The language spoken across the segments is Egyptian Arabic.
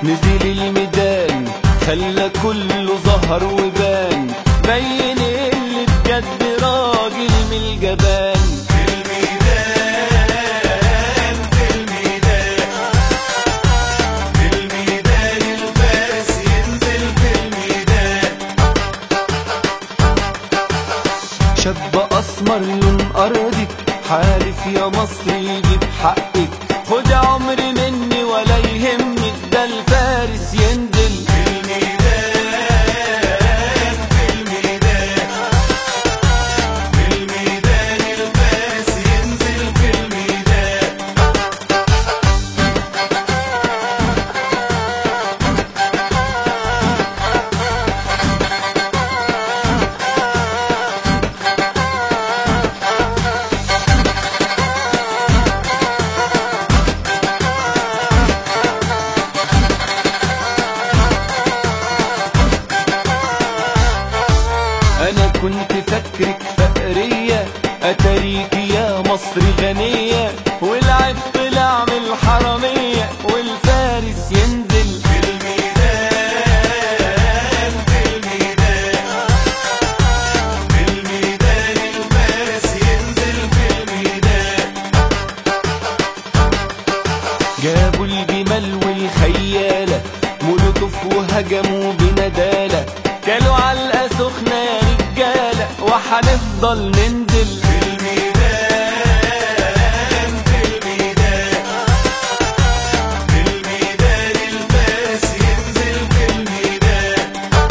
نزل الميدان خلى كله ظهر وبان بين اللي بجد راجل من الجبان في الميدان في الميدان في الميدان الفارس ينزل في الميدان شاب اسمر لون ارضك حالف يا مصر يجيب حقك خد عمري مني ولا يهمك ده الفارس ينزل في الميدان في الميدان في الميدان الفارس ينزل في الميدان انا كنت فاكرك فقرية اتاريك يا مصر غنية والعيب طلع من الحرامية والفارس ينزل في الميدان في الميدان في الميدان الفارس ينزل في الميدان جابوا الجمال والخيالة مولوتوف وهجموا بندالة كلوا علقة سخنة يا رجالة وحنفضل ننزل في الميدان في الميدان في الميدان الفارس ينزل في الميدان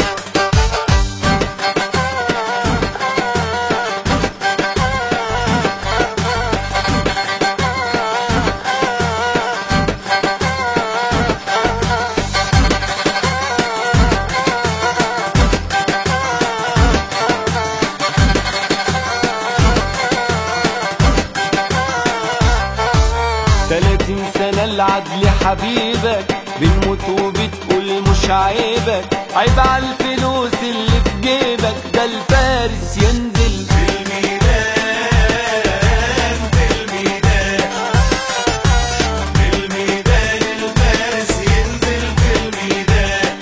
تلاتين سنة العدل حبيبك بنموت وبتقول مش عيبك عيب على الفلوس اللي في جيبك ده الفارس ينزل في الميدان في الميدان في الميدان الفارس ينزل في الميدان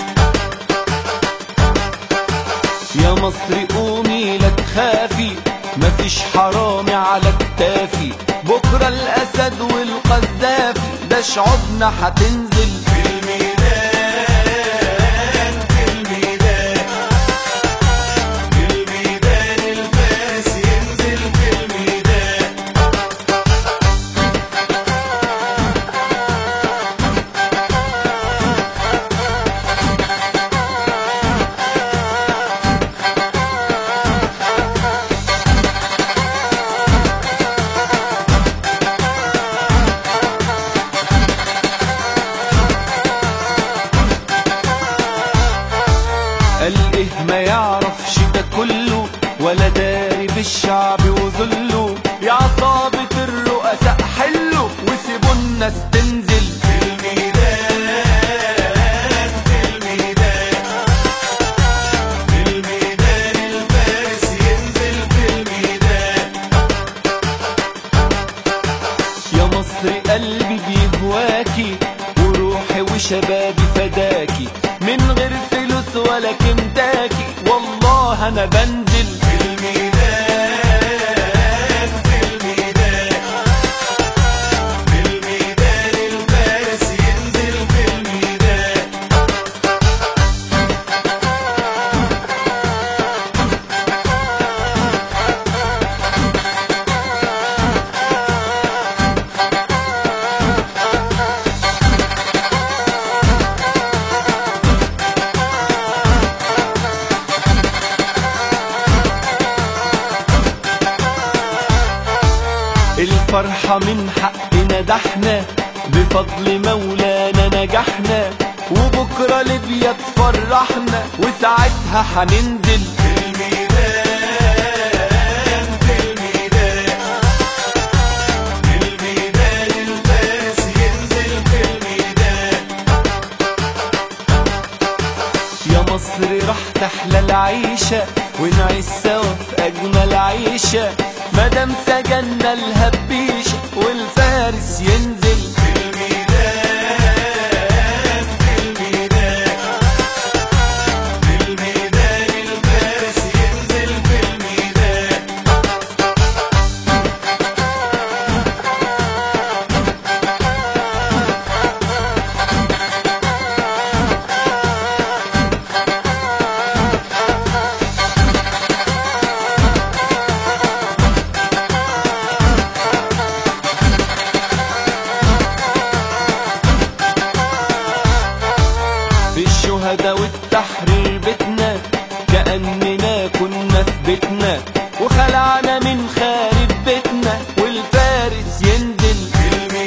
يا مصر قومي لا تخافي مفيش حرامي على كتافي بكرة الأسد والقذافي ده شعوبنا هتنزل في الميدان في الميدان في الميدان الفارس ينزل في الميدان قال ايه ما يعرفش ده كله ولا داري بالشعب وذله يا عصابة الرؤساء حلوا وسيبوا الناس تنزل في الميدان في الميدان في الميدان الفارس ينزل في الميدان يا مصر قلبي بيهواكي وروحي وشبابي فداكي من غير فلوس ولا كمتاكي والله انا بنزل في الميدان في الميدان في الميدان الفارس ينزل في الميدان الفرحة من حقنا ده احنا بفضل مولانا نجحنا وبكرة ليبيا تفرحنا وساعتها هننزل في الميدان في الميدان في الميدان الفارس ينزل في الميدان يا مصر راح تحلى العيشة ونعيش سوا في أجمل عيشة مادام سجنا الهبيشة والفارس ينزل في الميدان في الميدان وخلعنا من خارب بيتنا والفارس ينزل في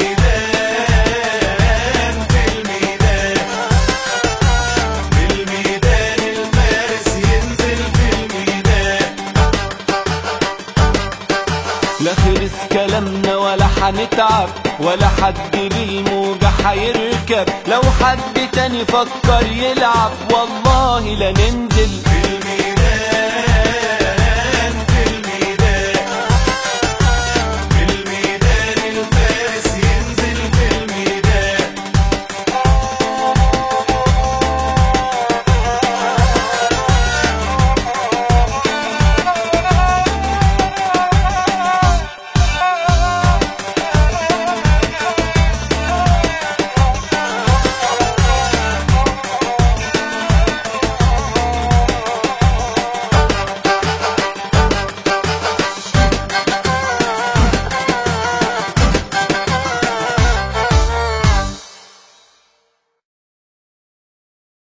الميدان في الميدان في الميدان الفارس ينزل في الميدان لا خلص كلامنا ولا حنتعب ولا حد بالموجة حيركب لو حد تاني فكر يلعب والله لا ننزل في